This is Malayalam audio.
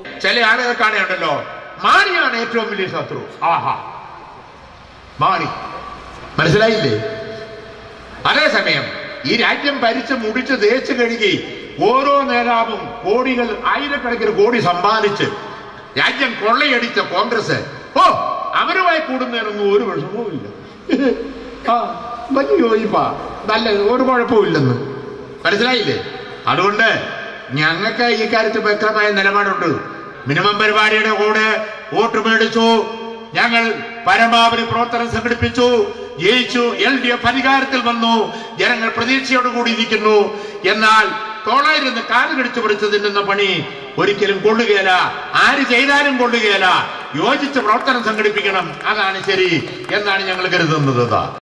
ചില ആളുകൾക്കാണ് ഉണ്ടല്ലോ മാണിയാണ് ഏറ്റവും വലിയ ശത്രു ആഹാ മാണി മനസ്സിലായില്ലേ അതേസമയം ഈ രാജ്യം ഭരിച്ച് മുടിച്ച് തേച്ച് കഴുകി ഓരോ നേതാവും കോടികൾ ആയിരക്കണക്കിന് കോടി സമ്പാദിച്ച് രാജ്യം കൊള്ളയടിച്ച കോൺഗ്രസ് ഓ അവരുമായി കൂടുന്നതിനൊന്നും ഒരു വിഷമവും ഇല്ല ആ വലിയ യോജിപ്പാ നല്ല ഒരു കുഴപ്പമില്ലെന്ന് മനസ്സിലായില്ലേ അതുകൊണ്ട് ഞങ്ങൾക്ക് ഈ കാര്യത്തിൽ വ്യക്തമായ നിലപാടുണ്ട് മിനിമം പരിപാടിയുടെ കൂടെ വോട്ട് മേടിച്ചു ഞങ്ങൾ പരമാവധി പ്രവർത്തനം സംഘടിപ്പിച്ചു ജയിച്ചു എൽ ഡി എഫ് അധികാരത്തിൽ വന്നു ജനങ്ങൾ പ്രതീക്ഷയോടുകൂടി ഇരിക്കുന്നു എന്നാൽ തോളായിരുന്ന് കാല് കടിച്ചു പിടിച്ച് തിന്നുന്ന പണി ഒരിക്കലും കൊള്ളുകയില്ല ആര് ചെയ്താലും കൊള്ളുകയില്ല യോജിച്ച് പ്രവർത്തനം സംഘടിപ്പിക്കണം അതാണ് ശരി എന്നാണ് ഞങ്ങൾ കരുതുന്നത്